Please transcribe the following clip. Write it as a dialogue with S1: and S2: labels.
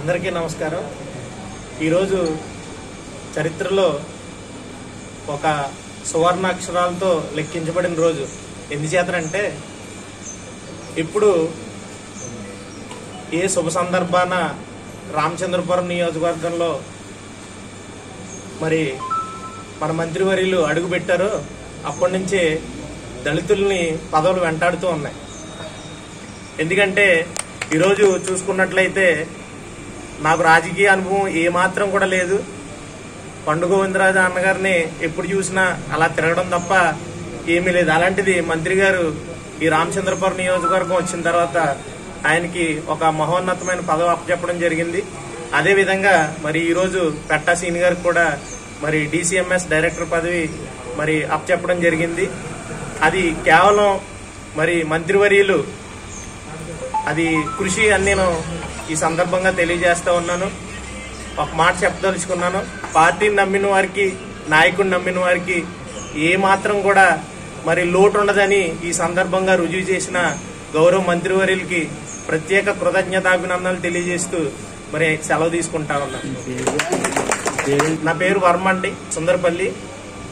S1: అందరికీ నమస్కారం ఈరోజు చరిత్రలో ఒక సువర్ణాక్షరాలతో లెక్కించబడిన రోజు ఎందుచేతనంటే ఇప్పుడు ఏ శుభ సందర్భాన రామచంద్రపురం నియోజకవర్గంలో మరి మన మంత్రివర్యులు అడుగు పెట్టారో అప్పటి నుంచే దళితుల్ని పదవులు వెంటాడుతూ ఉన్నాయి ఎందుకంటే ఈరోజు చూసుకున్నట్లయితే నాకు రాజకీయ అనుభవం ఏమాత్రం కూడా లేదు పండు గోవిందరాజు అన్నగారిని ఎప్పుడు చూసినా అలా తిరగడం తప్ప ఏమీ లేదు అలాంటిది మంత్రి గారు ఈ రామచంద్రపురం నియోజకవర్గం వచ్చిన తర్వాత ఆయనకి ఒక మహోన్నతమైన పదవి అప్పచెప్పడం జరిగింది అదే విధంగా మరి ఈరోజు పెట్టా సీని గారికి కూడా మరి డిసిఎంఎస్ డైరెక్టర్ పదవి మరి అప్పచెప్పడం జరిగింది అది కేవలం మరి మంత్రివర్యులు అది కృషి అని నేను ఈ సందర్భంగా తెలియజేస్తా ఉన్నాను ఒక మాట చెప్పదలుచుకున్నాను పార్టీని నమ్మిన వారికి నాయకుడిని నమ్మిన వారికి ఏ మాత్రం కూడా మరి లోటు ఉండదని ఈ సందర్భంగా రుజువు చేసిన గౌరవ మంత్రివర్యులకి ప్రత్యేక కృతజ్ఞతాభినందనలు తెలియజేస్తూ మరి సెలవు తీసుకుంటా ఉన్నాను నా పేరు వర్మ అండి సుందరపల్లి